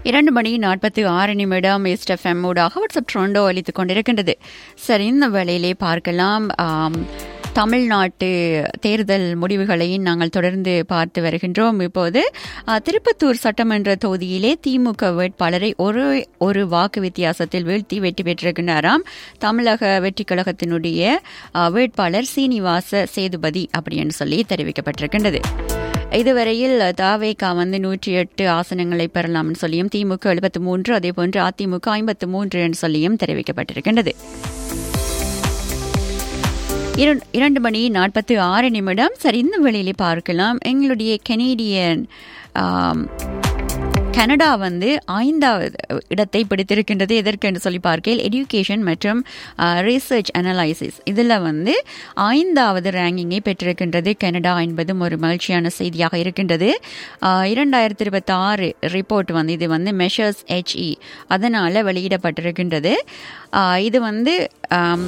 இரண்டு மணி நாற்பத்தி ஆறு நிமிடம் ஈஸ்ட் எஃப்எம் ஊடாக வாட்ஸ்அப் ட்ரோண்டோ அளித்துக் கொண்டிருக்கின்றது சரி இந்த வேளையிலே பார்க்கலாம் ஆம், தமிழ்நாட்டு தேர்தல் முடிவுகளை நாங்கள் தொடர்ந்து பார்த்து வருகின்றோம் இப்போது ஆ, திருப்பத்தூர் சட்டமன்ற தொகுதியிலே திமுக வேட்பாளரை ஒரு ஒரு வாக்கு வித்தியாசத்தில் வீழ்த்தி வெற்றி பெற்றிருக்கின்றாராம் தமிழக வெற்றி கழகத்தினுடைய ஆ, வேட்பாளர் சீனிவாச சேதுபதி அப்படின்னு சொல்லி தெரிவிக்கப்பட்டிருக்கின்றது இதுவரையில் தாவேகா வந்து நூற்றி எட்டு ஆசனங்களை பெறலாம்னு சொல்லியும் திமுக எழுபத்து மூன்று அதே போன்று அதிமுக ஐம்பத்து மூன்று என்று சொல்லியும் தெரிவிக்கப்பட்டிருக்கின்றது இரண்- இரண்டு மணி நாற்பத்தி ஆறு நிமிடம் சரி இந்த வெளியிலே பார்க்கலாம் எங்களுடைய கெனேடியன் ஆம், கனடா வந்து ஐந்தாவது இடத்தை பிடித்திருக்கின்றது எதற்கு என்று சொல்லி பார்க்கையில் எஜுகேஷன் மற்றும் ரிசர்ச் அனலைசிஸ் இதில் வந்து ஐந்தாவது ரேங்கிங்கை பெற்றிருக்கின்றது கனடா என்பதும் ஒரு மகிழ்ச்சியான செய்தியாக இருக்கின்றது ஆஹ், இரண்டாயிரத்தி இருபத்தி ஆறு ரிப்போர்ட் வந்து இது வந்து மெஷர்ஸ் ஹெச்இ அதனால் வெளியிடப்பட்டிருக்கின்றது ஆஹ், இது வந்து ஆம்,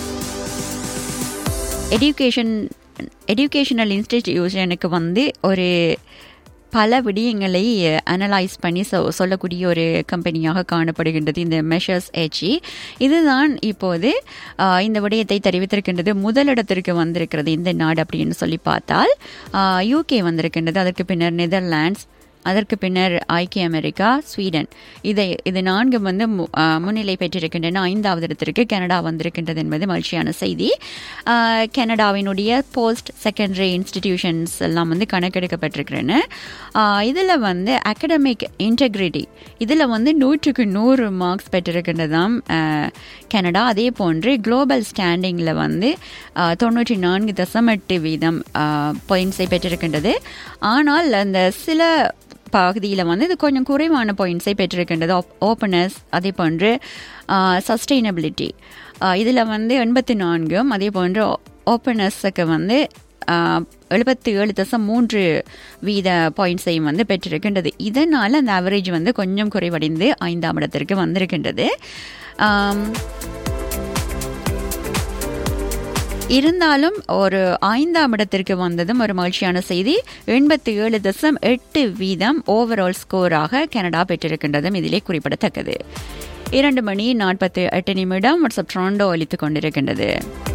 எடியூகேஷன் எடியூகேஷனல் இன்ஸ்டிடியூஷனுக்கு வந்து ஒரு பல விடயங்களை அனலைஸ் பண்ணி சொ சொல்லக்கூடிய ஒரு கம்பெனியாக காணப்படுகின்றது இந்த மெஷர்ஸ் ஹெச்இ இதுதான் இப்போது ஆஹ், இந்த விடயத்தை தெரிவித்திருக்கின்றது முதலிடத்திற்கு வந்திருக்கிறது இந்த நாடு அப்படின்னு சொல்லி பார்த்தால் யூகே வந்திருக்கின்றது அதற்கு பின்னர் நெதர்லாண்ட்ஸ் அதற்கு பின்னர் ஐக்கிய அமெரிக்கா ஸ்வீடன் இதை இது நான்கு வந்து மு- ஆ, முன்னிலை பெற்றிருக்கின்றன ஐந்தாவது இடத்திற்கு கனடா வந்திருக்கின்றது என்பது மகிழ்ச்சியான செய்தி ஆ, கனடாவினுடைய போஸ்ட் செகண்டரி இன்ஸ்டிடியூஷன்ஸ் எல்லாம் வந்து கணக்கெடுக்கப்பட்டிருக்கிறன இதில் வந்து அகடமிக் இன்டெகிரிட்டி இதில் வந்து நூற்றுக்கு நூறு மார்க்ஸ் பெற்றிருக்கின்றதாம் ஆ, கனடா அதே போன்று குளோபல் ஸ்டாண்டிங்கில் வந்து ஆ, தொண்ணூற்றி நான்கு தசம் எட்டு வீதம் பாயிண்ட்ஸை பெற்றிருக்கின்றது ஆனால் அந்த சில பகுதியில் வந்து இது கொஞ்சம் குறைவான பாயிண்ட்ஸை பெற்றிருக்கின்றது ஓப்பனஸ் அதே போன்று சஸ்டைனபிலிட்டி இதில் வந்து எண்பத்தி நான்கும் அதே போன்று ஓப்பனஸுக்கு வந்து எழுபத்தி ஏழு தசம் மூன்று வீத பாயிண்ட்ஸையும் வந்து பெற்றிருக்கின்றது இதனால் அந்த ஆவரேஜ் வந்து கொஞ்சம் குறைவடைந்து ஐந்தாம் இடத்திற்கு வந்திருக்கின்றது ஆம், இருந்தாலும் ஒரு ஐந்தாம் இடத்திற்கு வந்ததும் ஒரு மகிழ்ச்சியான செய்தி எண்பத்தி ஏழு தசம் எட்டு வீதம் ஓவரால் ஸ்கோராக கனடா பெற்றிருக்கின்றதும் இதிலே குறிப்பிடத்தக்கது இரண்டு மணி நாற்பத்தி எட்டு நிமிடம் வாட்ஸ்அப் ட்ரோண்டோ அளித்துக் கொண்டிருக்கின்றது